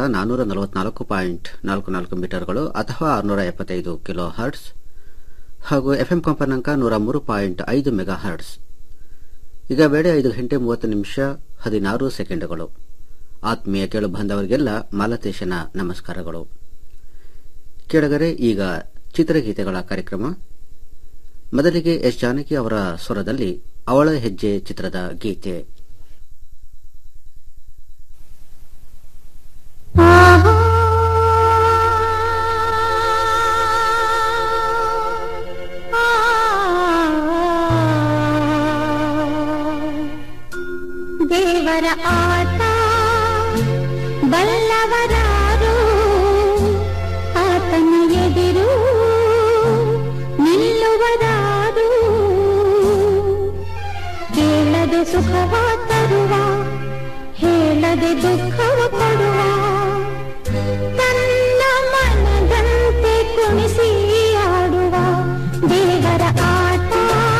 ನಾನ್ನೂರ ನಲವತ್ನಾಲ್ಕು ಪಾಯಿಂಟ್ ನಾಲ್ಕು ನಾಲ್ಕು ಮೀಟರ್ಗಳು ಅಥವಾ ಆರುನೂರ ಎಪ್ಪತ್ತೈದು ಕಿಲೋ ಹರ್ಟ್ಸ್ ಹಾಗೂ ಎಫ್ಎಂ ಕಂಪನಾಂಕ ನೂರ ಮೂರು ಪಾಯಿಂಟ್ ಐದು ಮೆಗಾ ಹರ್ಟ್ಸ್ ಈಗ ವೇಳೆ ಐದು ಗಂಟೆ ಮೂವತ್ತು ನಿಮಿಷ ಹದಿನಾರು ಸೆಕೆಂಡುಗಳು ಆತ್ಮೀಯ ಕೇಳು ಬಂದವರಿಗೆಲ್ಲ ಮಾಲತೇಶನ ನಮಸ್ಕಾರಗಳು ಕೆಳಗರೆ ಈಗ ಚಿತ್ರಗೀತೆಗಳ ಕಾರ್ಯಕ್ರಮ ಮೊದಲಿಗೆ ಎಸ್ ಜಾನಕಿ ಅವರ ಸ್ವರದಲ್ಲಿ ಅವಳ ಹೆಜ್ಜೆ ಚಿತ್ರದ ಗೀತೆ ದೇವರ ಆಟ ಬಲ್ಲವರಾರು ಆತನ ಎದಿರು ನಿಲ್ಲುವರಾರು ಕೇಳದೆ ಸುಖವ ತರುವ ಹೇಳದೆ ದುಃಖವ ಕೊಡುವ ತನ್ನ ಮನದಂತೆ ಕುಣಿಸಿ ಆಡುವ ದೇವರ ಆಟ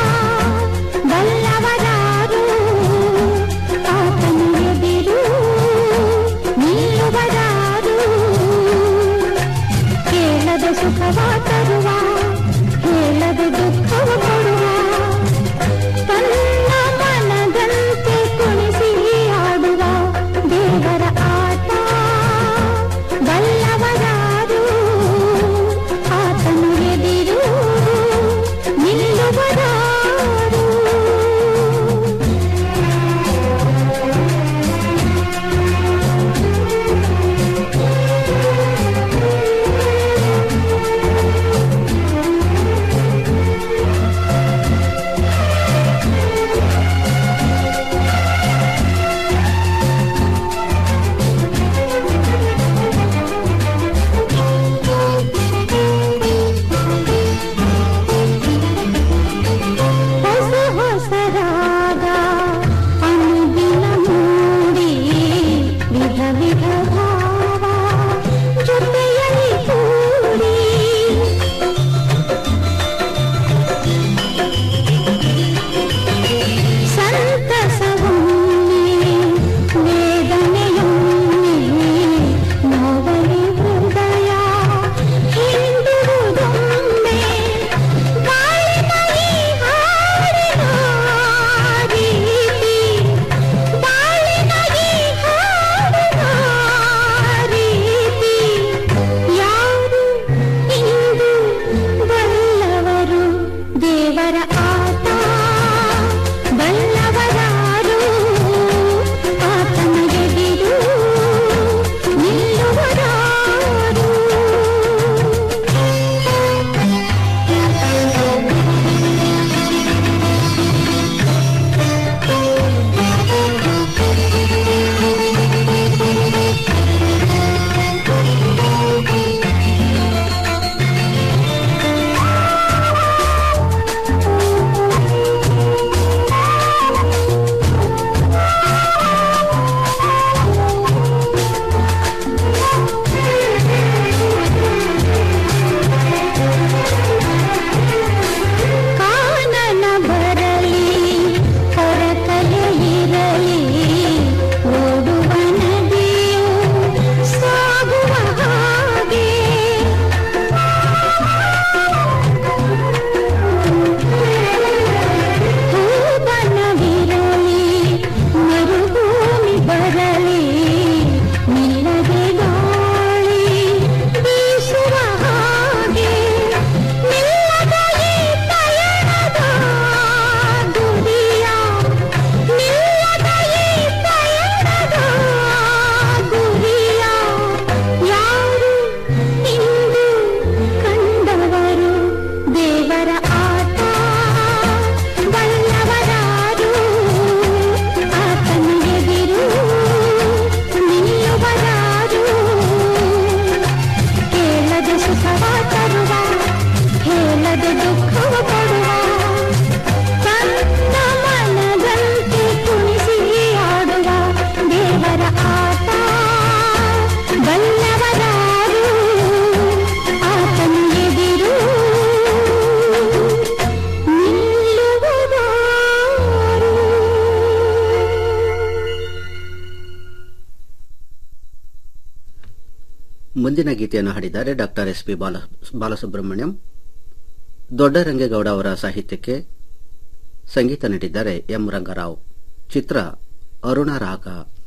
ಬಲ್ಲವರಾರು ಆತನ ಎದಿರು ನಿಲ್ಲುವರಾರು ಕೇಳದ ಸುಖವ ತರುವ ಹೇಳದ ದುಃಖವ ಕೊಡುವ ತನ್ನ ಮನದಂತೆ ಕುಣಿಸಿ ಆಡುವ ದೇವರ ಆಟ ಬಲ್ಲವರಾರು ಆತನ ಎದಿರು ನಿಲ್ಲುವರಾರು ಹೊಸ ಹೊಸ ರಾಗ ಅನುದಿನ ಮೂಡಿ ವಿಧ ವಿಧ ಭಾವ ಜೊತೆಯಲ್ಲಿ ಕೂಡಿ ಸಂತಸವೊಮ್ಮೆ ವೇದನೆಯೊಮ್ಮೆ ನೋವಲಿ ಹೃದಯ ಹಿಂದುವುದೊಮ್ಮೆ ಬಾಳಿನ ಈ ಹಾಡಿನ ರೀತಿ ಬಾಳಿನ ಈ ಹಾಡಿನ ಮುಂದಿನ ಗೀತೆಯನ್ನು ಹಾಡಿದ್ದಾರೆ ಡಾಕ್ಟರ್ ಎಸ್ ಪಿ ಬಾಲ ಬಾಲಸುಬ್ರಹ್ಮಣ್ಯಂ ದೊಡ್ಡರಂಗೇಗೌಡ ಅವರ ಸಾಹಿತ್ಯಕ್ಕೆ ಸಂಗೀತ ನೀಡಿದ್ದಾರೆ ಎಂ ರಂಗರಾವ್ ಚಿತ್ರ ಅರುಣ ರಾಗ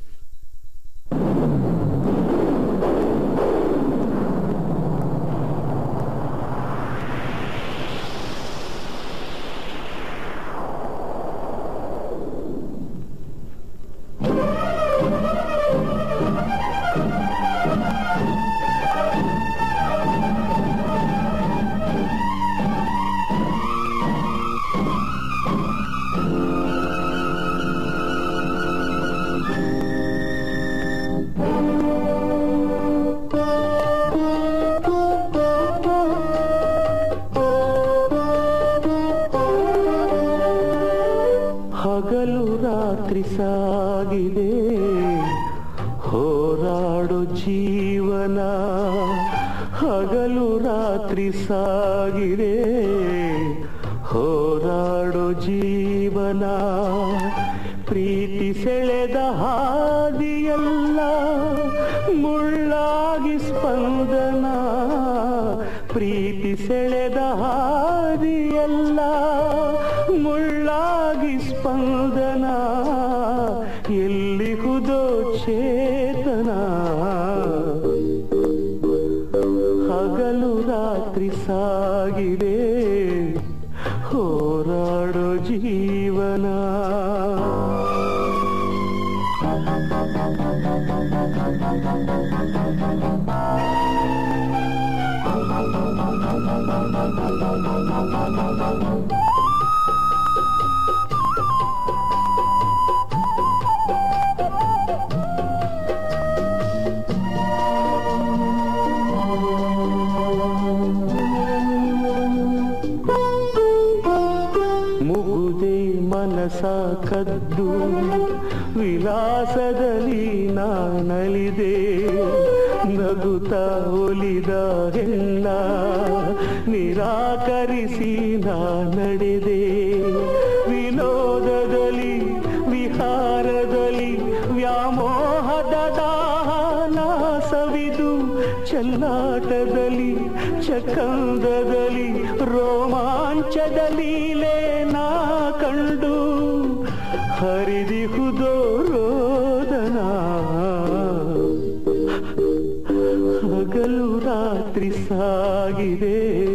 ಹಗಲು ರಾತ್ರಿ ಸಾಗಿದೆ ಹೋರಾಡು ಜೀವನ ಹಗಲು ರಾತ್ರಿ ಸಾಗಿದೆ ಹೋರಾಡು ಜೀವನ ಪ್ರೀತಿ ಸೆಳೆದ ಹಾದಿಯಲ್ಲ ಮುಳ್ಳಾಗಿ ಸ್ಪಂದನ ಪ್ರೀತಿ ಸೆಳೆದ ಹಾದಿಯಲ್ಲ ಮುಳ್ಳಾಗಿ ಸ್ಪಂದನ ಎಲ್ಲಿಹುದೋ ಚೇತನ ಹಗಲು ರಾತ್ರಿ ಸಾಗಿದೆ ಹೋರಾಡೋ ಜೀವನ ಮುಗುದೆ ಮನಸ ಕದ್ದು ವಿಲಾಸದಲ್ಲಿ ನಾನಲಿದೆ ನಗುತ್ತ ಒಲಿದ ಹೆಣ್ಣ ನಿರಾಕರಿಸಿ ನಾ ನಡೆದೆ ವಿನೋದದಲ್ಲಿ ವಿಹಾರದಲ್ಲಿ ವ್ಯಾಮೋಹದ ದಾನ ಸವಿದು ಚೆಲ್ಲಾಟದಲ್ಲಿ ಚಕಂದದಲ್ಲಿ ರೋಮಾಂಚದ ಲೀಲೆ ನಾ ಕಂಡು ಹರಿದಿಹುದೋ ರೋದನ ಹಗಲು ರಾತ್ರಿ ಸಾಗಿದೆ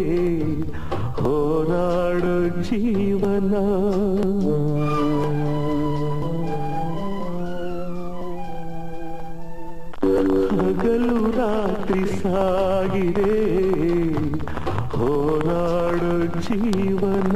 ಹೋರಾಡೋ ಜೀವನ ಹಗಲು ರಾತ್ರಿ ಸಾಗಿದೆ ಹೋರಾಡೋ ಜೀವನ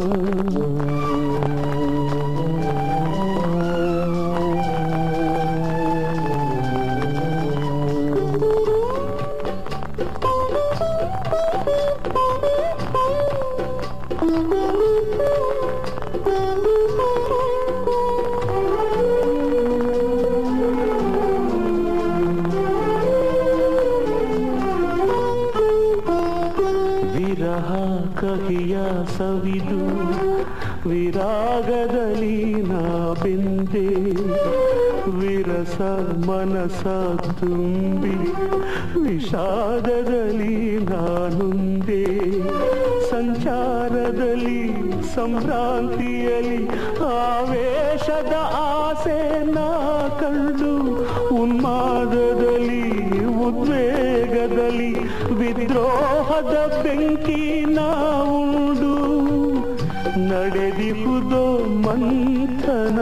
ವಿರಹ ಕಹಿಯ ಸವಿದು ವಿರಾಗದಲ್ಲಿ ನಾ ಬೆಂದೆ ವಿರಸ ಮನಸ ತುಂಬಿ ವಿಷಾದದಲ್ಲಿ ನಾನುಂದೆ ಸಂಚಾರದಲ್ಲಿ ಸಂಭ್ರಾಂತಿಯಲ್ಲಿ ಆವೇಶದ ಆಸೆ ನಾ ಕಂಡು ಉನ್ಮಾದದಲ್ಲಿ ಉದ್ವೇಗದಲ್ಲಿ ವಿದ್ರೋಹದ ಬೆಂಕಿ ನಾವುಂಡು ನಡೆದಿಹುದೋ ಮಂಥನ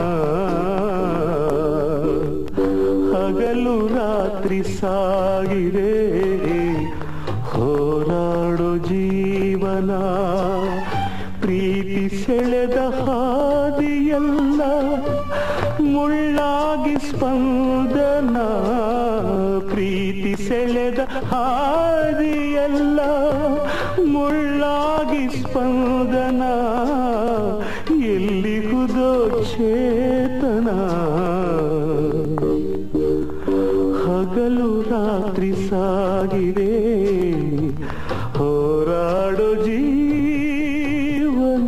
ಹಗಲು ರಾತ್ರಿ ಸಾಗಿದೆ ಹೋರಾಡೋ ಜೀವನ ಪ್ರೀತಿ ಸೆಳೆದ ಹಾದಿಯಲ್ಲ ಮುಳ್ಳಾಗಿ ಸ್ಪಂದನ ಪ್ರೀತಿ ಸೆಳೆದ ಹಾದಿಯಲ್ಲ ಮುಳ್ಳಾಗಿ ಸ್ಪಂದನ ಎಲ್ಲಿಹುದೋ ಚೇತನ ಹಗಲು ರಾತ್ರಿ ಸಾಗಿದೆ ಹೋರಾಡೋ ಜೀವನ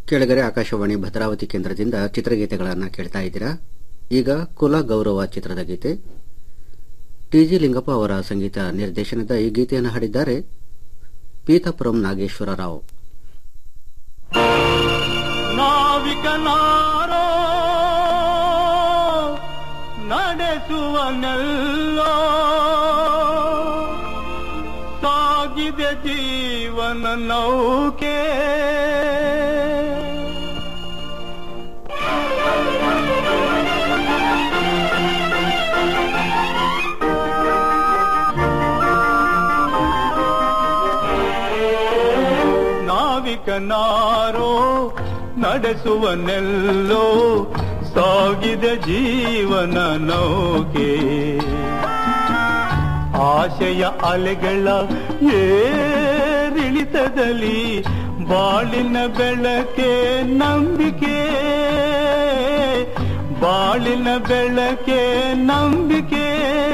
ಕೆಳಗರೆ ಆಕಾಶವಾಣಿ ಭದ್ರಾವತಿ ಕೇಂದ್ರದಿಂದ ಚಿತ್ರಗೀತೆಗಳನ್ನು ಕೇಳ್ತಾ ಇದ್ದೀರಾ ಈಗ ಕುಲ ಗೌರವ ಚಿತ್ರದ ಗೀತೆ ಟಿಜಿ ಲಿಂಗಪ್ಪ ಅವರ ಸಂಗೀತ ನಿರ್ದೇಶನದ ಈ ಗೀತೆಯನ್ನು ಹಾಡಿದ್ದಾರೆ ಪೀತಾಪುರಂ ನಾಗೇಶ್ವರ ರಾವ್ ನಾವಿಕನಾರೋ ನಡೆಸುವನೆಲ್ಲೋ ಸಾಗಿದೆ ಜೀವನ ನೌಕೆ ನಾವಿಕನಾರೋ ನಡೆಸುವನೆಲ್ಲೋ ಸಾಗಿದೆ ಜೀವನ ನೌಕೆ ಆಶಯ ಅಲೆಗಳ ಏರಿಳಿತದಲ್ಲಿ ಬಾಳಿನ ಬೆಳಕೆ ನಂಬಿಕೆ ಬಾಳಿನ ಬೆಳಕೆ ನಂಬಿಕೆ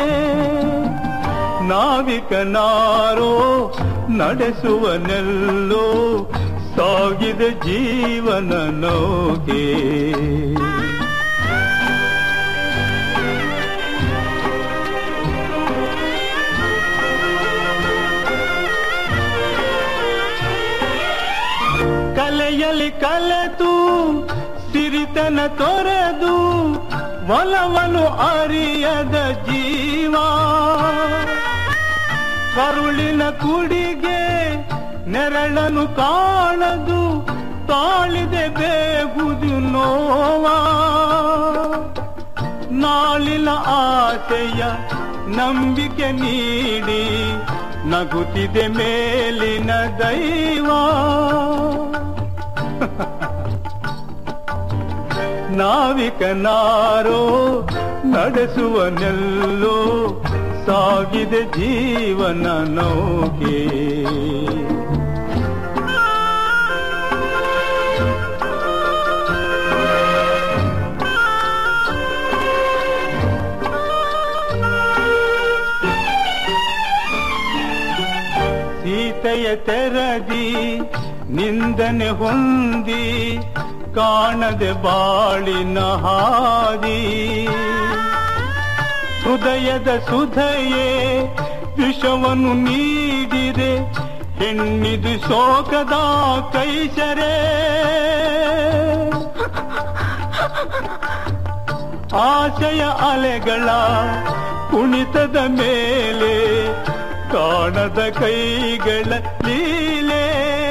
ನಾವಿಕನಾರೋ ನಡೆಸುವನೆಲ್ಲೋ ಸಾಗಿದೆ ಜೀವನ ನೌಕೆ ಕಲೆಯಲ್ಲಿ ಕಲೆತು ಸಿರಿತನ ತೊರೆದು ಒಲವನು ಅರಿಯದ ಜೀವ ಕರುಳಿನ ಕುಡಿಗೆ ನೆರಳನು ಕಾಣದು ತಾಳಿದೆ ಬೇಗುದು ನೋವಾ ನಾಳಿನ ಆಸೆಯ ನಂಬಿಕೆ ನೀಡಿ ನಗುತ್ತಿದೆ ಮೇಲಿನ ದೈವ ನಾವಿಕನಾರೋ ನಡೆಸುವನೆಲ್ಲೋ ಸಾಗಿದೆ ಜೀವನ ನೌಕೆ ಸೀತೆಯ ತೆರದಿ ನಿಂದನೆ ಹೊಂದಿ ಕಾಣದೆ ಬಾಳಿನ ಹಾದಿ ಹೃದಯದ ಸುಧಯೇ ವಿಷವನ್ನು ನೀಡಿದೆ ಹೆಣ್ಣಿದು ಶೋಕದ ಕೈಸರೆ ಆಶಯ ಅಲೆಗಳ ಕುಣಿತದ ಮೇಲೆ ಕಾಣದ ಕೈಗಳ ಲೀಲೆ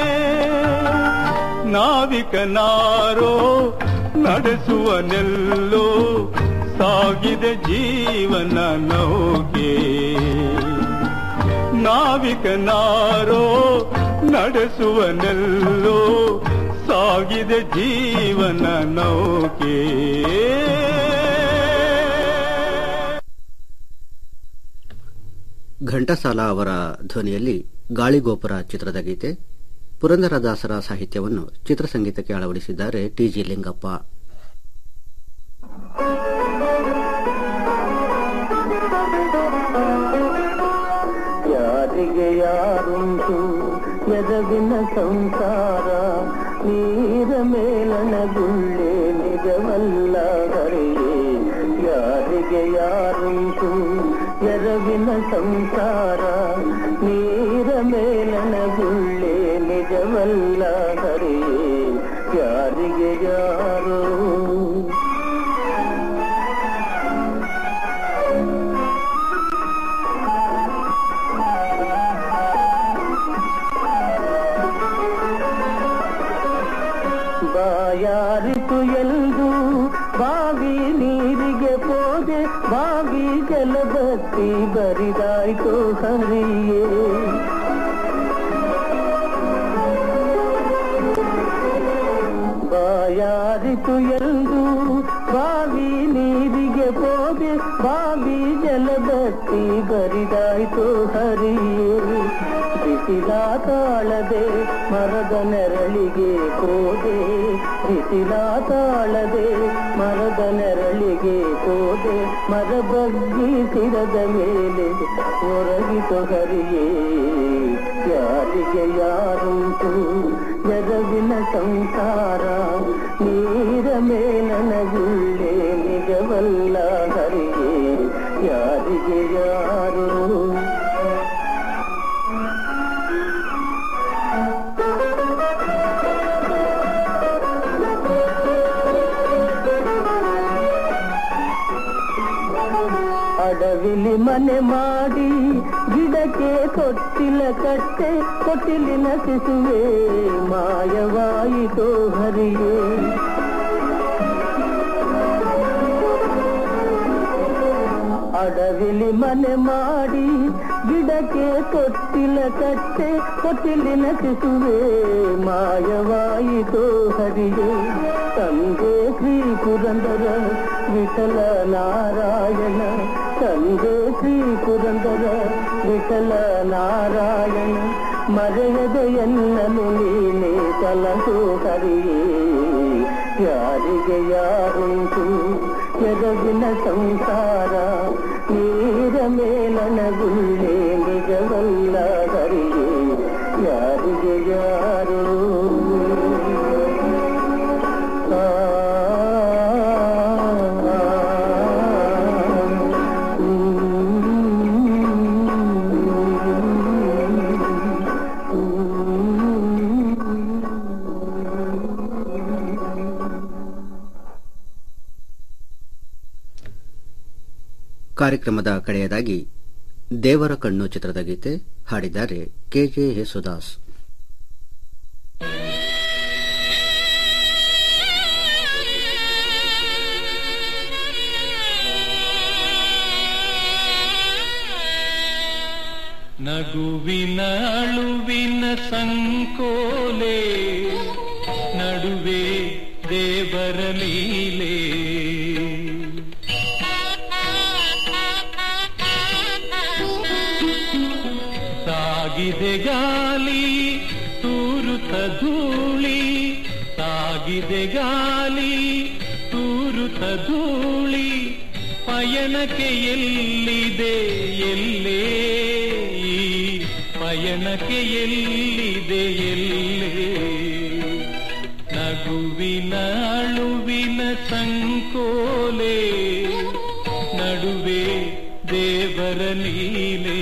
ನಾವಿಕನಾರೋ ನಡೆಸುವನೆಲ್ಲೋ ಸಾಗಿದೆ ಜೀವನ ನೌಕೆ ನಾವಿಕನಾರೋ ನಡೆಸುವನೆಲ್ಲೋ ಸಾಗಿದೆ ಜೀವನ ನೌಕೆ ಘಂಟಸಾಲ ಅವರ ಧ್ವನಿಯಲ್ಲಿ ಗಾಳಿಗೋಪುರ ಚಿತ್ರದ ಗೀತೆ ಪುರಂದರದಾಸರ ಸಾಹಿತ್ಯವನ್ನು ಚಿತ್ರಸಂಗೀತಕ್ಕೆ ಅಳವಡಿಸಿದ್ದಾರೆ ಟಿಜಿ ಲಿಂಗಪ್ಪ ಯಾರಿಗೆ ಯಾರುಂಟು ಎದವಿನ ಸಂಸಾರ ನೀರ ಮೇಲನ ಗುಳ್ಳೆ ನಿಜವಲ್ಲ ಹರಿಯೇ ಯಾರಿಗೆ ಯಾರುಂಟು ಎರವಿನ ಸಂಸಾರ ನೀರ ಮೇಲನ ಗುಳ್ಳೆ ನಿಜವಲ್ಲ ಹರಿಯೇ ಯಾರಿಗೆ ಯಾರು ಬಾಯಾರಿತು ಎಂದು ಬಾವಿ ನೀರಿಗೆ ಪೋದೆ ಬಾವಿ ಜಲಬತ್ತಿ ಬರಿದಾಯ್ತು ಹರಿಯೇ ಬಾಯಾರಿತು ಎಂದು ಬಾವಿ ನೀರಿಗೆ ಪೋದೆ ಬಾವಿ ಜಲಬತ್ತಿ ಬರಿದಾಯ್ತು ಹರಿಯೇ ಬಿಸಿಲ ತಾಳದೆ ಮರದ ನೆರಳಿಗೆ ಕೋದೆ ಬಿಸಿಲ ತಾಳದೆ ಮರದ ನೆರಳಿಗೆ ಕೋದೆ ಮರ ಬಗ್ಗಿ ಸಿರದ ಮೇಲೆ ಒರಗಿತು ಹರಿಯೇ ಯಾರಿಗೆ ಯಾರುಂಟು ಜಗವಿನ ಸಂಸಾರ ಮೇಲನಗುಳ್ಳೆ ನಿಜವಲ್ಲ ಹರಿಗೆ ಯಾರಿಗೆ ಯಾರು ಅಡವಿಲಿ ಮನೆ ಮಾಡಿ ಗಿಡಕ್ಕೆ ತೊಟ್ಟಿಲ ಕಟ್ಟೆ ತೊಟ್ಟಿಲಿನ ಶಿಶುವೆ ಮಾಯವಾಯಿತು ಹರಿಯೇ ಅಡವಿಲಿ ಮನೆ ಮಾಡಿ ಗಿಡಕ್ಕೆ ತೊಟ್ಟಿಲ ಕಟ್ಟೆ ತೊಟ್ಟಿಲಿನ ಶಿಶುವೆ ಮಾಯವಾಯಿತು ಹರಿಯೇ ತಂದೆ ಶ್ರೀ ಪುರಂದರ ವಿಠಲ ನಾರಾಯಣ ತಂದೆ ಶ್ರೀ ಪುರಂದರ ವಿಠಲ ನಾರಾಯಣ ಮರೆಯದ ಎನ್ನನು ನೀನೆ ಕಲಸು ಹರಿಯೇ ಯಾರಿಗೆ ಯಾರುಂಟು ಎರಗಿನ ಸಂಸಾರ ನೀರ ಮೇಲನಗುಳ್ಳೆ ನಿಜವಲ್ಲ ಹರಿಯೇ ಯಾರಿಗೆ ಯಾರು ಆ, ಕಾರ್ಯಕ್ರಮದ ಕಡೆಯದಾಗಿ ದೇವರ ಕಣ್ಣು ಚಿತ್ರದ ಗೀತೆ ಹಾಡಿದ್ದಾರೆ ಕೆಜೆ ಯೇಸುದಾಸ್ ನಗುವಿನ ಅಳುವಿನ ಸಂಕೋಲೆ ನಡುವೆ ದೇವರ ಲೀಲೆ ಸಾಗಿದೆ ಗಾಲಿ ತೂರುತ ಧೂಳಿ ಸಾಗಿದೆ ಗಾಲಿ ತೂರುತ ಧೂಳಿ ಪಯಣಕ್ಕೆ ಎಲ್ಲಿದೆ ಎಲ್ಲೇ ಈ ಪಯಣಕ್ಕೆ ಎಲ್ಲಿದೆ ಎಲ್ಲೇ ನಗುವಿನ ಅಳುವಿನ ಸಂಕೋಲೆ ನಡುವೆ ದೇವರ ಲೀಲೆ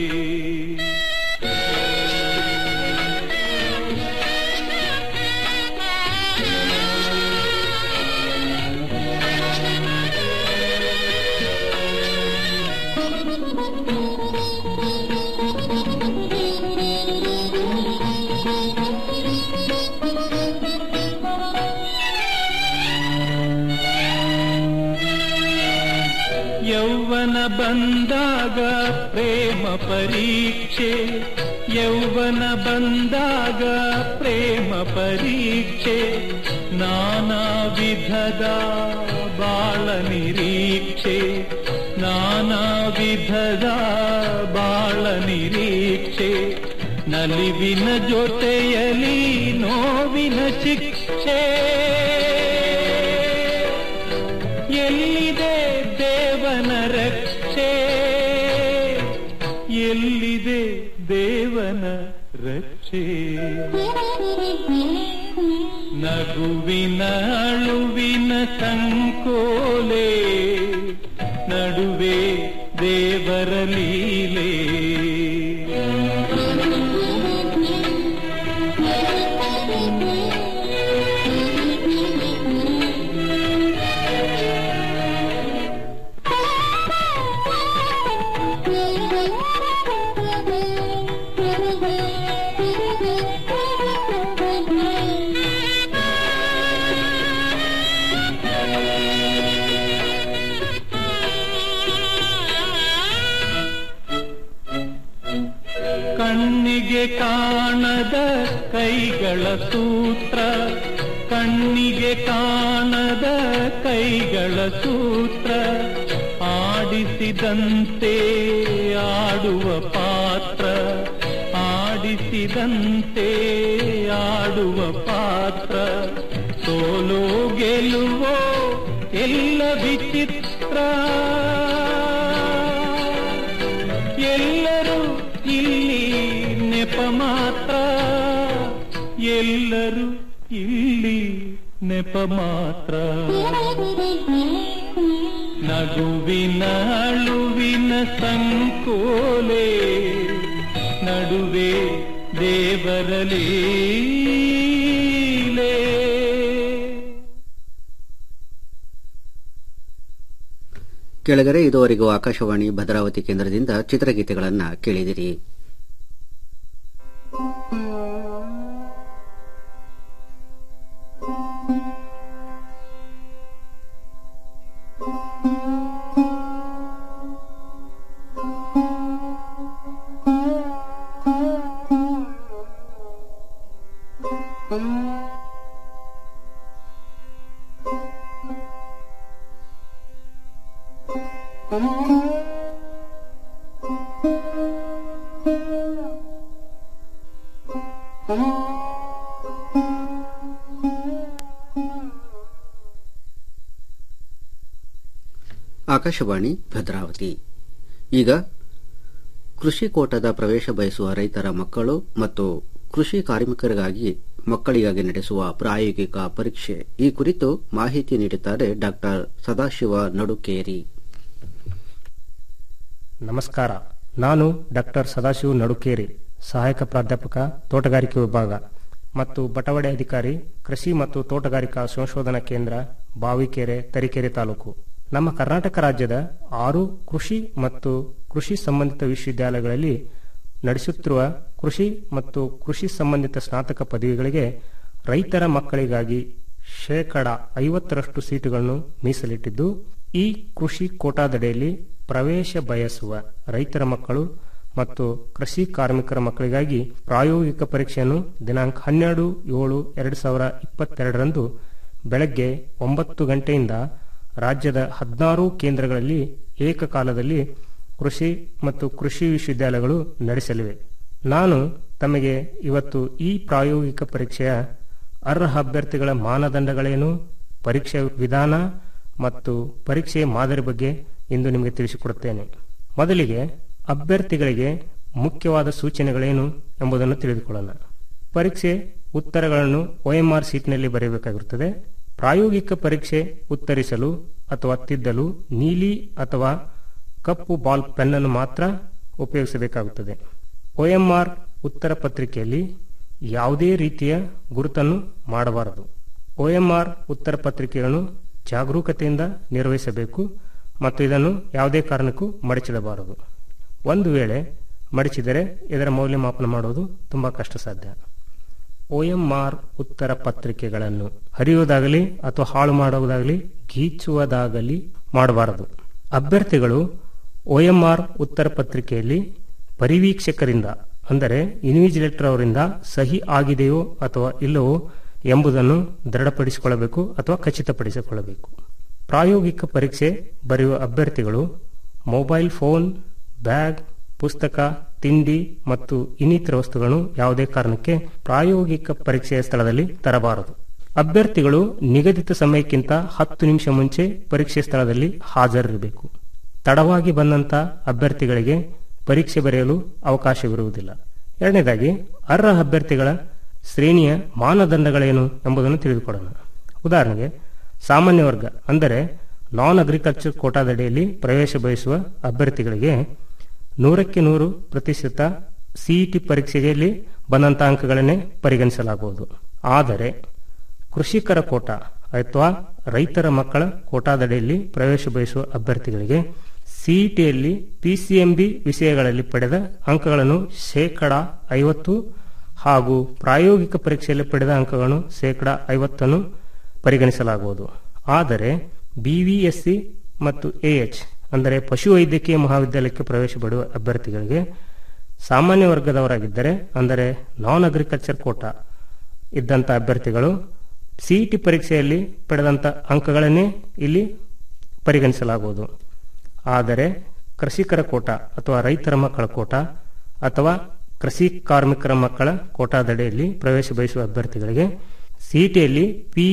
ಯೌವನ ಬಂದಾಗ ಪ್ರೇಮ ಪರೀಕ್ಷೆ ಯೌವನ ಬಂದಾಗ ಪ್ರೇಮ ಪರೀಕ್ಷೆ ನಾನಾ ವಿಧದ ಬಾಳ ನಿರೀಕ್ಷೆ ನಾನಾ ವಿಧದ ಬಾಳ ನಿರೀಕ್ಷೆ ನಲಿವಿನ ಜೊತೆಯಲಿ ನೋವಿನ ಶಿಕ್ಷೆ ಎಲ್ಲಿದೆ ದೇವನ ರಕ್ಷೆ ಎಲ್ಲಿದೆ ದೇವನ ರಕ್ಷೆ ನಗುವಿನ ಅಳುವಿನ ಸಂಕೋಲೆ ನಡುವೆ ದೇವರ ಲೀಲೆ ಕಣ್ಣಿಗೆ ಕಾಣದ ಕೈಗಳ ಸೂತ್ರ ಕಣ್ಣಿಗೆ ಕಾಣದ ಕೈಗಳ ಸೂತ್ರ ಆಡಿಸಿದಂತೆ ಆಡುವ ಪಾತ್ರ ಆಡಿಸಿದಂತೆ ಆಡುವ ಪಾತ್ರ ಸೋಲೋ ಗೆಲುವೋ ಎಲ್ಲ ವಿಚಿತ್ರ ಎಲ್ಲರೂ ಇಲ್ಲಿ ನೆಪ ಮಾತ್ರ ಎಲ್ಲರೂ ಇಲ್ಲಿ ನೆಪ ಮಾತ್ರ ನಗುವಿನ ಅಳುವಿನ ಸಂಕೋಲೆ ನಡುವೆ ದೇವರ ಲೀಲೆ ಕೆಳಗರೆ ಇದುವರೆಗೂ ಆಕಾಶವಾಣಿ ಭದ್ರಾವತಿ ಕೇಂದ್ರದಿಂದ ಚಿತ್ರಗೀತೆಗಳನ್ನು ಕೇಳಿದಿರಿ ಆಕಾಶವಾಣಿ ಭದ್ರಾವತಿ ಈಗ ಕೃಷಿ ಕೋಟದ ಪ್ರವೇಶ ಬಯಸುವ ರೈತರ ಮಕ್ಕಳು ಮತ್ತು ಕೃಷಿ ಕಾರ್ಮಿಕರಿಗಾಗಿ ಮಕ್ಕಳಿಗಾಗಿ ನಡೆಸುವ ಪ್ರಾಯೋಗಿಕ ಪರೀಕ್ಷೆ ಈ ಕುರಿತು ಮಾಹಿತಿ ನೀಡುತ್ತಾರೆ ಡಾಕ್ಟರ್ ಸದಾಶಿವ ನಡುಕೇರಿ ನಮಸ್ಕಾರ ನಾನು ಡಾಕ್ಟರ್ ಸದಾಶಿವ ನಡುಕೇರಿ ಸಹಾಯಕ ಪ್ರಾಧ್ಯಾಪಕ ತೋಟಗಾರಿಕೆ ವಿಭಾಗ ಮತ್ತು ಬಟವಡೆ ಅಧಿಕಾರಿ ಕೃಷಿ ಮತ್ತು ತೋಟಗಾರಿಕಾ ಸಂಶೋಧನಾ ಕೇಂದ್ರ ಬಾವಿಕೆರೆ ತರೀಕೆರೆ ತಾಲೂಕು ನಮ್ಮ ಕರ್ನಾಟಕ ರಾಜ್ಯದ ಆರು ಕೃಷಿ ಮತ್ತು ಕೃಷಿ ಸಂಬಂಧಿತ ವಿಶ್ವವಿದ್ಯಾಲಯಗಳಲ್ಲಿ ನಡೆಸುತ್ತಿರುವ ಕೃಷಿ ಮತ್ತು ಕೃಷಿ ಸಂಬಂಧಿತ ಸ್ನಾತಕ ಪದವಿಗಳಿಗೆ ರೈತರ ಮಕ್ಕಳಿಗಾಗಿ ಶೇಕಡ ಐವತ್ತರಷ್ಟು ಸೀಟುಗಳನ್ನು ಮೀಸಲಿಟ್ಟಿದ್ದು ಈ ಕೃಷಿ ಕೋಟಾದಡಿಯಲ್ಲಿ ಪ್ರವೇಶ ಬಯಸುವ ರೈತರ ಮಕ್ಕಳು ಮತ್ತು ಕೃಷಿ ಕಾರ್ಮಿಕರ ಮಕ್ಕಳಿಗಾಗಿ ಪ್ರಾಯೋಗಿಕ ಪರೀಕ್ಷೆಯನ್ನು ದಿನಾಂಕ ಹನ್ನೆರಡು ಏಳು ಎರಡು ಸಾವಿರ ಇಪ್ಪತ್ತೆರಡರಂದು ಬೆಳಗ್ಗೆ ಒಂಬತ್ತು ಗಂಟೆಯಿಂದ ರಾಜ್ಯದ ಹದಿನಾರು ಕೇಂದ್ರಗಳಲ್ಲಿ ಏಕಕಾಲದಲ್ಲಿ ಕೃಷಿ ಮತ್ತು ಕೃಷಿ ವಿಶ್ವವಿದ್ಯಾಲಯಗಳು ನಡೆಸಲಿವೆ ನಾನು ತಮಗೆ ಇವತ್ತು ಈ ಪ್ರಾಯೋಗಿಕ ಪರೀಕ್ಷೆಯ ಅರ್ಹ ಅಭ್ಯರ್ಥಿಗಳ ಮಾನದಂಡಗಳೇನು ಪರೀಕ್ಷೆ ವಿಧಾನ ಮತ್ತು ಪರೀಕ್ಷೆಯ ಮಾದರಿ ಬಗ್ಗೆ ಇಂದು ನಿಮಗೆ ತಿಳಿಸಿಕೊಡುತ್ತೇನೆ ಮೊದಲಿಗೆ ಅಭ್ಯರ್ಥಿಗಳಿಗೆ ಮುಖ್ಯವಾದ ಸೂಚನೆಗಳೇನು ಎಂಬುದನ್ನು ತಿಳಿದುಕೊಳ್ಳೋಣ ಪರೀಕ್ಷೆ ಉತ್ತರಗಳನ್ನು ಒಎಂಆರ್ ಸೀಟ್ನಲ್ಲಿ ಬರೆಯಬೇಕಾಗಿರುತ್ತದೆ ಪ್ರಾಯೋಗಿಕ ಪರೀಕ್ಷೆ ಉತ್ತರಿಸಲು ಅಥವಾ ತಿದ್ದಲು ನೀಲಿ ಅಥವಾ ಕಪ್ಪು ಬಾಲ್ ಪೆನ್ ಅನ್ನು ಮಾತ್ರ ಉಪಯೋಗಿಸಬೇಕಾಗುತ್ತದೆ ಒಎಂಆರ್ ಉತ್ತರ ಪತ್ರಿಕೆಯಲ್ಲಿ ಯಾವುದೇ ರೀತಿಯ ಗುರುತನ್ನು ಮಾಡಬಾರದು ಒಎಂಆರ್ ಉತ್ತರ ಪತ್ರಿಕೆಯನ್ನು ಜಾಗರೂಕತೆಯಿಂದ ನಿರ್ವಹಿಸಬೇಕು ಮತ್ತು ಇದನ್ನು ಯಾವುದೇ ಕಾರಣಕ್ಕೂ ಮಡಚಿಡಬಾರದು ಒಂದು ವೇಳೆ ಮಡಚಿದರೆ ಇದರ ಮೌಲ್ಯಮಾಪನ ಮಾಡುವುದು ತುಂಬಾ ಕಷ್ಟ ಸಾಧ್ಯ ಒಎಂಆರ್ ಉತ್ತರ ಪತ್ರಿಕೆಗಳನ್ನು ಹರಿಯುವುದಾಗಲಿ ಅಥವಾ ಹಾಳು ಮಾಡುವುದಾಗಲಿ ಗೀಚುವುದಾಗಲಿ ಮಾಡಬಾರದು ಅಭ್ಯರ್ಥಿಗಳು ಒಎಂಆರ್ ಉತ್ತರ ಪತ್ರಿಕೆಯಲ್ಲಿ ಪರಿವೀಕ್ಷಕರಿಂದ ಅಂದರೆ ಇನ್ವಿಜಿಲೇಟರ್ ಅವರಿಂದ ಸಹಿ ಆಗಿದೆಯೋ ಅಥವಾ ಇಲ್ಲವೋ ಎಂಬುದನ್ನು ದೃಢಪಡಿಸಿಕೊಳ್ಳಬೇಕು ಅಥವಾ ಖಚಿತಪಡಿಸಿಕೊಳ್ಳಬೇಕು ಪ್ರಾಯೋಗಿಕ ಪರೀಕ್ಷೆ ಬರೆಯುವ ಅಭ್ಯರ್ಥಿಗಳು ಮೊಬೈಲ್ ಫೋನ್ ಬ್ಯಾಗ್ ಪುಸ್ತಕ ತಿಂಡಿ ಮತ್ತು ಇನ್ನಿತರ ವಸ್ತುಗಳನ್ನು ಯಾವುದೇ ಕಾರಣಕ್ಕೆ ಪ್ರಾಯೋಗಿಕ ಪರೀಕ್ಷೆಯ ಸ್ಥಳದಲ್ಲಿ ತರಬಾರದು ಅಭ್ಯರ್ಥಿಗಳು ನಿಗದಿತ ಸಮಯಕ್ಕಿಂತ ಹತ್ತು ನಿಮಿಷ ಮುಂಚೆ ಪರೀಕ್ಷೆ ಸ್ಥಳದಲ್ಲಿ ಹಾಜರಿರಬೇಕು ತಡವಾಗಿ ಬಂದಂತ ಅಭ್ಯರ್ಥಿಗಳಿಗೆ ಪರೀಕ್ಷೆ ಬರೆಯಲು ಅವಕಾಶವಿರುವುದಿಲ್ಲ ಎರಡನೇದಾಗಿ ಅರ್ಹ ಅಭ್ಯರ್ಥಿಗಳ ಶ್ರೇಣಿಯ ಮಾನದಂಡಗಳೇನು ಎಂಬುದನ್ನು ತಿಳಿದುಕೊಳ್ಳೋಣ ಉದಾಹರಣೆಗೆ ಸಾಮಾನ್ಯ ವರ್ಗ ಅಂದರೆ ನಾನ್ ಅಗ್ರಿಕಲ್ಚರ್ ಕೋಟಾದಡಿಯಲ್ಲಿ ಪ್ರವೇಶ ಬಯಸುವ ಅಭ್ಯರ್ಥಿಗಳಿಗೆ ನೂರಕ್ಕೆ ನೂರು ಪ್ರತಿಶತ ಸಿಇಟಿ ಪರೀಕ್ಷೆಯಲ್ಲಿ ಬಂದಂತಹ ಅಂಕಗಳನ್ನೇ ಪರಿಗಣಿಸಲಾಗುವುದು ಆದರೆ ಕೃಷಿಕರ ಕೋಟ ಅಥವಾ ರೈತರ ಮಕ್ಕಳ ಕೋಟಾದಡಿಯಲ್ಲಿ ಪ್ರವೇಶ ಬಯಸುವ ಅಭ್ಯರ್ಥಿಗಳಿಗೆ ಸಿಇಟಿಯಲ್ಲಿ ಪಿಸಿಎಂಬಿ ವಿಷಯಗಳಲ್ಲಿ ಪಡೆದ ಅಂಕಗಳನ್ನು ಶೇಕಡ ಐವತ್ತು ಹಾಗೂ ಪ್ರಾಯೋಗಿಕ ಪರೀಕ್ಷೆಯಲ್ಲಿ ಪಡೆದ ಅಂಕಗಳನ್ನು ಶೇಕಡ ಐವತ್ತನ್ನು ಪರಿಗಣಿಸಲಾಗುವುದು ಆದರೆ ಬಿವಿಎಸ್ಸಿ ಮತ್ತು ಎಎಚ್ ಅಂದರೆ ಪಶುವೈದ್ಯಕೀಯ ಮಹಾವಿದ್ಯಾಲಯಕ್ಕೆ ಪ್ರವೇಶ ಪಡೆಯುವ ಅಭ್ಯರ್ಥಿಗಳಿಗೆ ಸಾಮಾನ್ಯ ವರ್ಗದವರಾಗಿದ್ದರೆ ಅಂದರೆ ನಾನ್ ಅಗ್ರಿಕಲ್ಚರ್ ಕೋಟಾ ಇದ್ದಂಥ ಅಭ್ಯರ್ಥಿಗಳು ಸಿಇಟಿ ಪರೀಕ್ಷೆಯಲ್ಲಿ ಪಡೆದಂಥ ಅಂಕಗಳನ್ನೇ ಇಲ್ಲಿ ಪರಿಗಣಿಸಲಾಗುವುದು ಆದರೆ ಕೃಷಿಕರ ಕೋಟ ಅಥವಾ ರೈತರ ಮಕ್ಕಳ ಕೋಟ ಅಥವಾ ಕೃಷಿ ಕಾರ್ಮಿಕರ ಮಕ್ಕಳ ಕೋಟಾದಡಿಯಲ್ಲಿ ಪ್ರವೇಶ ಬಯಸುವ ಅಭ್ಯರ್ಥಿಗಳಿಗೆ ಸಿಇಟಿಯಲ್ಲಿ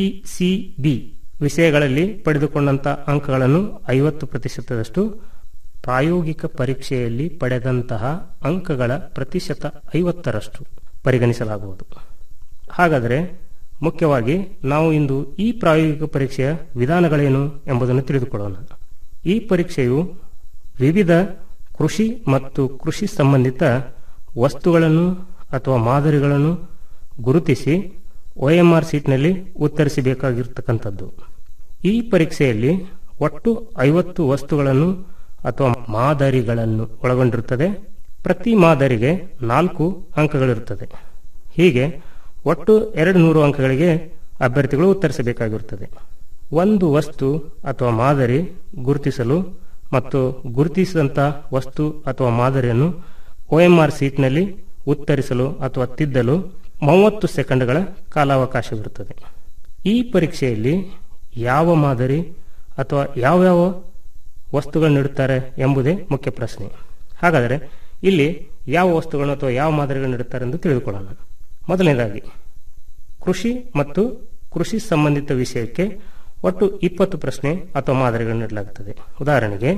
ಪಿಸಿಬಿ ವಿಷಯಗಳಲ್ಲಿ ಪಡೆದುಕೊಂಡಂತ ಅಂಕಗಳನ್ನು ಐವತ್ತು ಪ್ರತಿಶತದಷ್ಟು ಪ್ರಾಯೋಗಿಕ ಪರೀಕ್ಷೆಯಲ್ಲಿ ಪಡೆದಂತಹ ಅಂಕಗಳ ಪ್ರತಿಶತ ಐವತ್ತರಷ್ಟು ಪರಿಗಣಿಸಲಾಗುವುದು ಹಾಗಾದರೆ ಮುಖ್ಯವಾಗಿ ನಾವು ಇಂದು ಈ ಪ್ರಾಯೋಗಿಕ ಪರೀಕ್ಷೆಯ ವಿಧಾನಗಳೇನು ಎಂಬುದನ್ನು ತಿಳಿದುಕೊಳ್ಳೋಣ ಈ ಪರೀಕ್ಷೆಯು ವಿವಿಧ ಕೃಷಿ ಮತ್ತು ಕೃಷಿ ಸಂಬಂಧಿತ ವಸ್ತುಗಳನ್ನು ಅಥವಾ ಮಾದರಿಗಳನ್ನು ಗುರುತಿಸಿ ಒಎಂಆರ್ ಸೀಟ್ನಲ್ಲಿ ಉತ್ತರಿಸಬೇಕಾಗಿರ್ತಕ್ಕಂಥದ್ದು ಈ ಪರೀಕ್ಷೆಯಲ್ಲಿ ಒಟ್ಟು ಐವತ್ತು ವಸ್ತುಗಳನ್ನು ಅಥವಾ ಮಾದರಿಗಳನ್ನು ಒಳಗೊಂಡಿರುತ್ತದೆ ಪ್ರತಿ ಮಾದರಿಗೆ ನಾಲ್ಕು ಅಂಕಗಳಿರುತ್ತದೆ ಹೀಗೆ ಒಟ್ಟು ಎರಡು ನೂರು ಅಂಕಗಳಿಗೆ ಅಭ್ಯರ್ಥಿಗಳು ಉತ್ತರಿಸಬೇಕಾಗಿರುತ್ತದೆ ಒಂದು ವಸ್ತು ಅಥವಾ ಮಾದರಿ ಗುರುತಿಸಲು ಮತ್ತು ಗುರುತಿಸಿದಂಥ ವಸ್ತು ಅಥವಾ ಮಾದರಿಯನ್ನು ಒಎಂಆರ್ ಸೀಟ್ನಲ್ಲಿ ಉತ್ತರಿಸಲು ಅಥವಾ ತಿದ್ದಲು ಮೂವತ್ತು ಸೆಕೆಂಡ್ಗಳ ಕಾಲಾವಕಾಶವಿರುತ್ತದೆ ಈ ಪರೀಕ್ಷೆಯಲ್ಲಿ ಯಾವ ಮಾದರಿ ಅಥವಾ ಯಾವ್ಯಾವ ವಸ್ತುಗಳನ್ನು ನೀಡುತ್ತಾರೆ ಎಂಬುದೇ ಮುಖ್ಯ ಪ್ರಶ್ನೆ ಹಾಗಾದರೆ ಇಲ್ಲಿ ಯಾವ ವಸ್ತುಗಳನ್ನು ಅಥವಾ ಯಾವ ಮಾದರಿಗಳನ್ನು ನೀಡುತ್ತಾರೆ ಎಂದು ತಿಳಿದುಕೊಳ್ಳೋಣ ಮೊದಲನೇದಾಗಿ ಕೃಷಿ ಮತ್ತು ಕೃಷಿ ಸಂಬಂಧಿತ ವಿಷಯಕ್ಕೆ ಒಟ್ಟು ಇಪ್ಪತ್ತು ಪ್ರಶ್ನೆ ಅಥವಾ ಮಾದರಿಗಳನ್ನು ನೀಡಲಾಗುತ್ತದೆ ಉದಾಹರಣೆಗೆ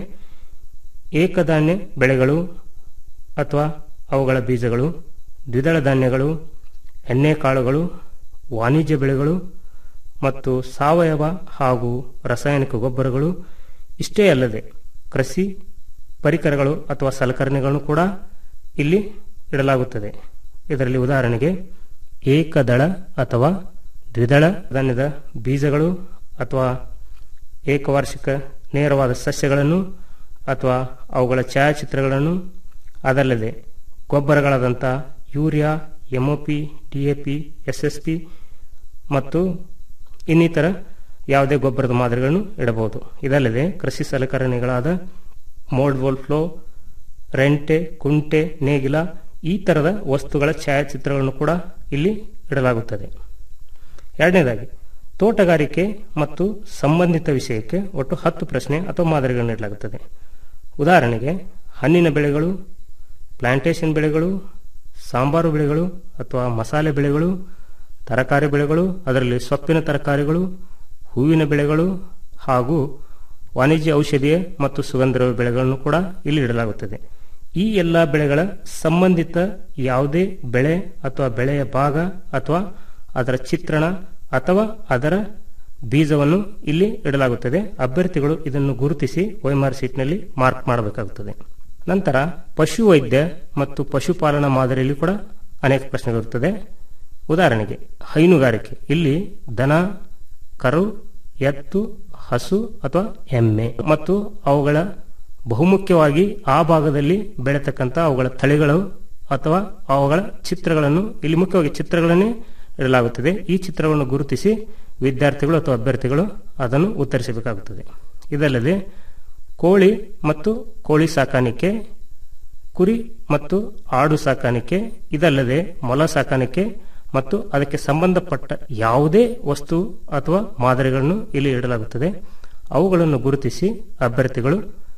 ಏಕಧಾನ್ಯ ಬೆಳೆಗಳು ಅಥವಾ ಅವುಗಳ ಬೀಜಗಳು ದ್ವಿದಳ ಧಾನ್ಯಗಳು ಎಣ್ಣೆಕಾಳುಗಳು ವಾಣಿಜ್ಯ ಬೆಳೆಗಳು ಮತ್ತು ಸಾವಯವ ಹಾಗೂ ರಾಸಾಯನಿಕ ಗೊಬ್ಬರಗಳು ಇಷ್ಟೇ ಅಲ್ಲದೆ ಕೃಷಿ ಪರಿಕರಗಳು ಅಥವಾ ಸಲಕರಣೆಗಳನ್ನು ಕೂಡ ಇಲ್ಲಿ ಇಡಲಾಗುತ್ತದೆ ಇದರಲ್ಲಿ ಉದಾಹರಣೆಗೆ ಏಕದಳ ಅಥವಾ ದ್ವಿದಳ ಧಾನ್ಯದ ಬೀಜಗಳು ಅಥವಾ ಏಕವಾರ್ಷಿಕ ನೇರವಾದ ಸಸ್ಯಗಳನ್ನು ಅಥವಾ ಅವುಗಳ ಛಾಯಾಚಿತ್ರಗಳನ್ನು ಅದಲ್ಲದೆ ಗೊಬ್ಬರಗಳಾದಂಥ ಯೂರಿಯಾ ಎಂಒಪಿ ಡಿಎಪಿ ಎಸ್ಎಸ್ಪಿ ಮತ್ತು ಇನ್ನಿತರ ಯಾವುದೇ ಗೊಬ್ಬರದ ಮಾದರಿಗಳನ್ನು ಇಡಬಹುದು ಇದಲ್ಲದೆ ಕೃಷಿ ಸಲಕರಣೆಗಳಾದ ಮೋಲ್ಡ್ ವೋಲ್ ಫ್ಲೋ ರೆಂಟೆ ಕುಂಟೆ ನೇಗಿಲ ಈ ತರದ ವಸ್ತುಗಳ ಛಾಯಾಚಿತ್ರಗಳನ್ನು ಕೂಡ ಇಲ್ಲಿ ಇಡಲಾಗುತ್ತದೆ ಎರಡನೇದಾಗಿ ತೋಟಗಾರಿಕೆ ಮತ್ತು ಸಂಬಂಧಿತ ವಿಷಯಕ್ಕೆ ಒಟ್ಟು ಹತ್ತು ಪ್ರಶ್ನೆ ಅಥವಾ ಮಾದರಿಗಳನ್ನು ನೀಡಲಾಗುತ್ತದೆ ಉದಾಹರಣೆಗೆ ಹಣ್ಣಿನ ಬೆಳೆಗಳು ಪ್ಲಾಂಟೇಶನ್ ಬೆಳೆಗಳು ಸಾಂಬಾರು ಬೆಳೆಗಳು ಅಥವಾ ಮಸಾಲೆ ಬೆಳೆಗಳು ತರಕಾರಿ ಬೆಳೆಗಳು ಅದರಲ್ಲಿ ಸೊಪ್ಪಿನ ತರಕಾರಿಗಳು ಹೂವಿನ ಬೆಳೆಗಳು ಹಾಗೂ ವಾಣಿಜ್ಯ ಔಷಧೀಯ ಮತ್ತು ಸುಗಂಧ ಬೆಳೆಗಳನ್ನು ಕೂಡ ಇಲ್ಲಿ ಇಡಲಾಗುತ್ತದೆ ಈ ಎಲ್ಲ ಬೆಳೆಗಳ ಸಂಬಂಧಿತ ಯಾವುದೇ ಬೆಳೆ ಅಥವಾ ಬೆಳೆಯ ಭಾಗ ಅಥವಾ ಅದರ ಚಿತ್ರಣ ಅಥವಾ ಅದರ ಬೀಜವನ್ನು ಇಲ್ಲಿ ಇಡಲಾಗುತ್ತದೆ ಅಭ್ಯರ್ಥಿಗಳು ಇದನ್ನು ಗುರುತಿಸಿ ಒಎಂಆರ್ ಸೀಟ್ನಲ್ಲಿ ಮಾರ್ಕ್ ಮಾಡಬೇಕಾಗುತ್ತದೆ ನಂತರ ಪಶುವೈದ್ಯ ಮತ್ತು ಪಶುಪಾಲನಾ ಮಾದರಿಯಲ್ಲಿ ಕೂಡ ಅನೇಕ ಪ್ರಶ್ನೆಗಳಿರುತ್ತದೆ ಉದಾಹರಣೆಗೆ ಹೈನುಗಾರಿಕೆ ಇಲ್ಲಿ ದನ ಕರು ಎತ್ತು ಹಸು ಅಥವಾ ಎಮ್ಮೆ ಮತ್ತು ಅವುಗಳ ಬಹುಮುಖ್ಯವಾಗಿ ಆ ಭಾಗದಲ್ಲಿ ಬೆಳೆತಕ್ಕಂಥ ಅವುಗಳ ತಳಿಗಳು ಅಥವಾ ಅವುಗಳ ಚಿತ್ರಗಳನ್ನು ಇಲ್ಲಿ ಮುಖ್ಯವಾಗಿ ಚಿತ್ರಗಳನ್ನೇ ಇಡಲಾಗುತ್ತದೆ ಈ ಚಿತ್ರವನ್ನು ಗುರುತಿಸಿ ವಿದ್ಯಾರ್ಥಿಗಳು ಅಥವಾ ಅಭ್ಯರ್ಥಿಗಳು ಅದನ್ನು ಉತ್ತರಿಸಬೇಕಾಗುತ್ತದೆ ಇದಲ್ಲದೆ ಕೋಳಿ ಮತ್ತು ಕೋಳಿ ಸಾಕಾಣಿಕೆ ಕುರಿ ಮತ್ತು ಆಡು ಸಾಕಾಣಿಕೆ ಇದಲ್ಲದೆ ಮೊಲ ಸಾಕಾಣಿಕೆ ಮತ್ತು ಅದಕ್ಕೆ ಸಂಬಂಧಪಟ್ಟ ಯಾವುದೇ ವಸ್ತು ಅಥವಾ ಮಾದರಿಗಳನ್ನು ಇಲ್ಲಿ ಇಡಲಾಗುತ್ತದೆ ಅವುಗಳನ್ನು ಗುರುತಿಸಿ ಅಭ್ಯರ್ಥಿಗಳು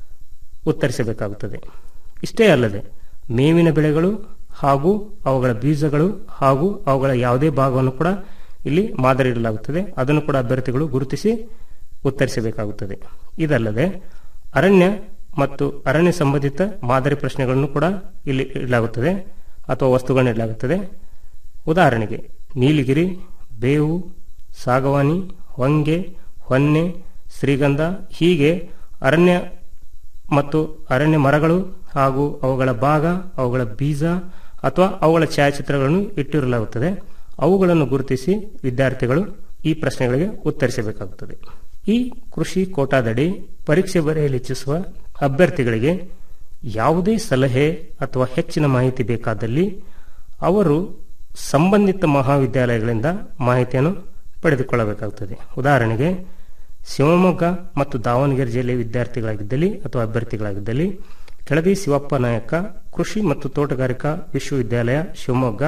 ಉತ್ತರಿಸಬೇಕಾಗುತ್ತದೆ ಇಷ್ಟೇ ಅಲ್ಲದೆ ಮೇವಿನ ಬೆಳೆಗಳು ಹಾಗೂ ಅವುಗಳ ಬೀಜಗಳು ಹಾಗೂ ಅವುಗಳ ಯಾವುದೇ ಭಾಗವನ್ನು ಕೂಡ ಇಲ್ಲಿ ಮಾದರಿ ಇಡಲಾಗುತ್ತದೆ ಅದನ್ನು ಕೂಡ ಅಭ್ಯರ್ಥಿಗಳು ಗುರುತಿಸಿ ಉತ್ತರಿಸಬೇಕಾಗುತ್ತದೆ ಇದಲ್ಲದೆ ಅರಣ್ಯ ಮತ್ತು ಅರಣ್ಯ ಸಂಬಂಧಿತ ಮಾದರಿ ಪ್ರಶ್ನೆಗಳನ್ನು ಕೂಡ ಇಲ್ಲಿ ಇಡಲಾಗುತ್ತದೆ ಅಥವಾ ವಸ್ತುಗಳನ್ನು ಇಡಲಾಗುತ್ತದೆ ಉದಾಹರಣೆಗೆ ನೀಲಗಿರಿ ಬೇವು ಸಾಗವಾನಿ ಹೊಂಗೆ ಹೊನ್ನೆ ಶ್ರೀಗಂಧ ಹೀಗೆ ಅರಣ್ಯ ಮತ್ತು ಅರಣ್ಯ ಮರಗಳು ಹಾಗೂ ಅವುಗಳ ಭಾಗ ಅವುಗಳ ಬೀಜ ಅಥವಾ ಅವುಗಳ ಛಾಯಾಚಿತ್ರಗಳನ್ನು ಇಟ್ಟಿರಲಾಗುತ್ತದೆ ಅವುಗಳನ್ನು ಗುರುತಿಸಿ ವಿದ್ಯಾರ್ಥಿಗಳು ಈ ಪ್ರಶ್ನೆಗಳಿಗೆ ಉತ್ತರಿಸಬೇಕಾಗುತ್ತದೆ ಈ ಕೃಷಿ ಕೋಟಾದಡಿ ಪರೀಕ್ಷೆ ಬರೆಯಲು ಇಚ್ಛಿಸುವ ಅಭ್ಯರ್ಥಿಗಳಿಗೆ ಯಾವುದೇ ಸಲಹೆ ಅಥವಾ ಹೆಚ್ಚಿನ ಮಾಹಿತಿ ಬೇಕಾದಲ್ಲಿ ಅವರು ಸಂಬಂಧಿತ ಮಹಾವಿದ್ಯಾಲಯಗಳಿಂದ ಮಾಹಿತಿಯನ್ನು ಪಡೆದುಕೊಳ್ಳಬೇಕಾಗುತ್ತದೆ ಉದಾಹರಣೆಗೆ ಶಿವಮೊಗ್ಗ ಮತ್ತು ದಾವಣಗೆರೆ ಜಿಲ್ಲೆಯ ವಿದ್ಯಾರ್ಥಿಗಳಾಗಿದ್ದಲ್ಲಿ ಅಥವಾ ಅಭ್ಯರ್ಥಿಗಳಾಗಿದ್ದಲ್ಲಿ ಕೆಳದಿ ಶಿವಪ್ಪ ನಾಯಕ ಕೃಷಿ ಮತ್ತು ತೋಟಗಾರಿಕಾ ವಿಶ್ವವಿದ್ಯಾಲಯ ಶಿವಮೊಗ್ಗ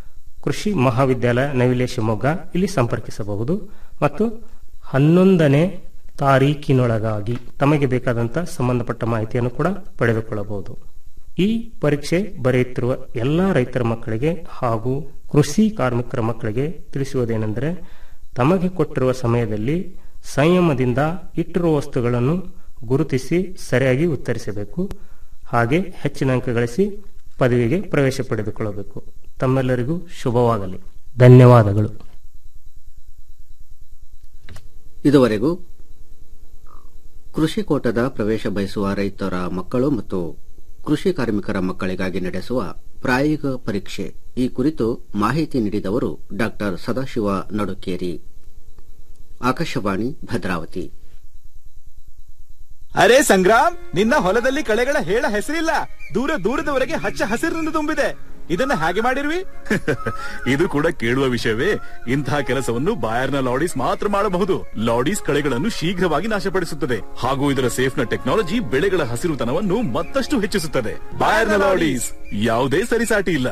ಕೃಷಿ ಮಹಾವಿದ್ಯಾಲಯ ನವಿಲೆ ಶಿವಮೊಗ್ಗ ಇಲ್ಲಿ ಸಂಪರ್ಕಿಸಬಹುದು ಮತ್ತು ಹನ್ನೊಂದನೇ ತಾರೀಕಿನೊಳಗಾಗಿ ತಮಗೆ ಬೇಕಾದಂಥ ಸಂಬಂಧಪಟ್ಟ ಮಾಹಿತಿಯನ್ನು ಕೂಡ ಪಡೆದುಕೊಳ್ಳಬಹುದು ಈ ಪರೀಕ್ಷೆ ಬರೆಯುತ್ತಿರುವ ಎಲ್ಲ ರೈತರ ಮಕ್ಕಳಿಗೆ ಹಾಗೂ ಕೃಷಿ ಕಾರ್ಮಿಕರ ಮಕ್ಕಳಿಗೆ ತಿಳಿಸುವುದೇನೆಂದರೆ ತಮಗೆ ಕೊಟ್ಟಿರುವ ಸಮಯದಲ್ಲಿ ಸಂಯಮದಿಂದ ಇಟ್ಟಿರುವ ವಸ್ತುಗಳನ್ನು ಗುರುತಿಸಿ ಸರಿಯಾಗಿ ಉತ್ತರಿಸಬೇಕು ಹಾಗೆ ಹೆಚ್ಚಿನ ಅಂಕ ಗಳಿಸಿ ಪದವಿಗೆ ಪ್ರವೇಶ ಪಡೆದುಕೊಳ್ಳಬೇಕು ತಮ್ಮೆಲ್ಲರಿಗೂ ಶುಭವಾಗಲಿ ಧನ್ಯವಾದಗಳು ಇದುವರೆಗೂ ಕೃಷಿ ಕೋಟದ ಪ್ರವೇಶ ಬಯಸುವ ರೈತರ ಮಕ್ಕಳು ಮತ್ತು ಕೃಷಿ ಕಾರ್ಮಿಕರ ಮಕ್ಕಳಿಗಾಗಿ ನಡೆಸುವ ಪ್ರಾಯೋಗಿಕ ಪರೀಕ್ಷೆ ಈ ಕುರಿತು ಮಾಹಿತಿ ನೀಡಿದವರು ಡಾ ಸದಾಶಿವ ನಡುಕೇರಿ ಆಕಾಶವಾಣಿ ಭದ್ರಾವತಿ ಅರೆ ಸಂಗ್ರಾಮ್ ನಿನ್ನ ಹೊಲದಲ್ಲಿ ಕಳೆಗಳ ಹೇಳ ಹೆಸರಿಲ್ಲ ದೂರ ದೂರದವರೆಗೆ ಹಚ್ಚ ಹಸಿರಿನಿಂದ ತುಂಬಿದೆ ಇದನ್ನ ಹಾಗೆ ಮಾಡಿರ್ವಿ ಇದು ಕೂಡ ಕೇಳುವ ವಿಷಯವೇ ಇಂತಹ ಕೆಲಸವನ್ನು ಬಾಯರ್ನ ಲಾಡೀಸ್ ಮಾತ್ರ ಮಾಡಬಹುದು ಲಾಡೀಸ್ ಕಳೆಗಳನ್ನು ಶೀಘ್ರವಾಗಿ ನಾಶಪಡಿಸುತ್ತದೆ ಹಾಗೂ ಇದರ ಸೇಫ್ನ ಟೆಕ್ನಾಲಜಿ ಬೆಳೆಗಳ ಹಸಿರುತನವನ್ನು ಮತ್ತಷ್ಟು ಹೆಚ್ಚಿಸುತ್ತದೆ ಬಾಯರ್ನ ಲಾಡೀಸ್ ಯಾವುದೇ ಸರಿಸಾಟಿ ಇಲ್ಲ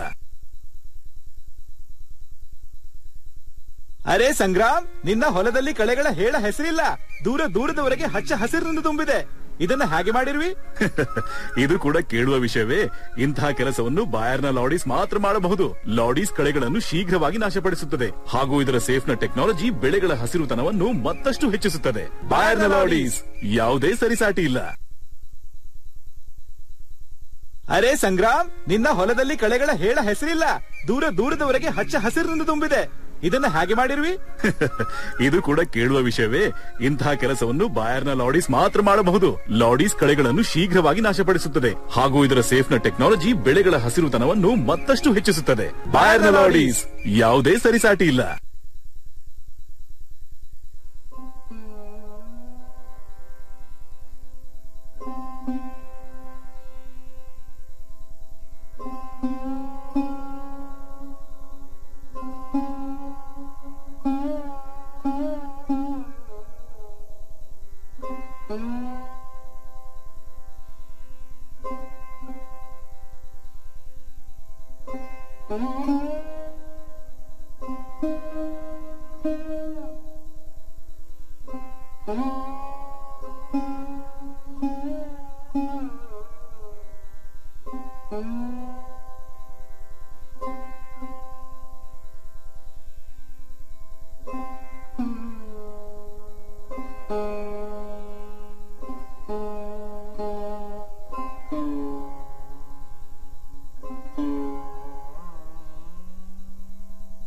ಅರೆ ಸಂಗ್ರಾಮ್ ನಿನ್ನ ಹೊಲದಲ್ಲಿ ಕಳೆಗಳ ಹೇಳ ಹೆಸರಿಲ್ಲ ದೂರ ದೂರದವರೆಗೆ ಹಚ್ಚ ಹಸಿರಿನಿಂದ ತುಂಬಿದೆ ಇದನ್ನ ಹಾಗೆ ಮಾಡಿರ್ವಿ ಇದು ಕೂಡ ಕೇಳುವ ವಿಷಯವೇ ಇಂತಹ ಕೆಲಸವನ್ನು ಬಾಯರ್ನ ಲಾಡೀಸ್ ಮಾತ್ರ ಮಾಡಬಹುದು ಲಾಡೀಸ್ ಕಳೆಗಳನ್ನು ಶೀಘ್ರವಾಗಿ ನಾಶಪಡಿಸುತ್ತದೆ ಹಾಗೂ ಇದರ ಸೇಫ್ನ ಟೆಕ್ನಾಲಜಿ ಬೆಳೆಗಳ ಹಸಿರುತನವನ್ನು ಮತ್ತಷ್ಟು ಹೆಚ್ಚಿಸುತ್ತದೆ ಬಾಯರ್ನ ಲಾಡೀಸ್ ಯಾವುದೇ ಸರಿಸಾಟಿ ಇಲ್ಲ ಅರೆ ಸಂಗ್ರಾಮ್ ನಿನ್ನ ಹೊಲದಲ್ಲಿ ಕಳೆಗಳ ಹೇಳ ಹೆಸರಿಲ್ಲ ದೂರ ದೂರದವರೆಗೆ ಹಚ್ಚ ಹಸಿರಿನಿಂದ ತುಂಬಿದೆ ಇದನ್ನ ಹಾಗೆ ಮಾಡಿರ್ವಿ ಇದು ಕೂಡ ಕೇಳುವ ವಿಷಯವೇ ಇಂತಹ ಕೆಲಸವನ್ನು ಬಾಯರ್ನ ಲಾಡೀಸ್ ಮಾತ್ರ ಮಾಡಬಹುದು ಲಾಡೀಸ್ ಕಳೆಗಳನ್ನು ಶೀಘ್ರವಾಗಿ ನಾಶಪಡಿಸುತ್ತದೆ ಹಾಗೂ ಇದರ ಸೇಫ್ನ ಟೆಕ್ನಾಲಜಿ ಬೆಳೆಗಳ ಹಸಿರುತನವನ್ನು ಮತ್ತಷ್ಟು ಹೆಚ್ಚಿಸುತ್ತದೆ ಬಾಯರ್ನ ಲಾಡೀಸ್ ಯಾವುದೇ ಸರಿಸಾಟಿ ಇಲ್ಲ Thank you.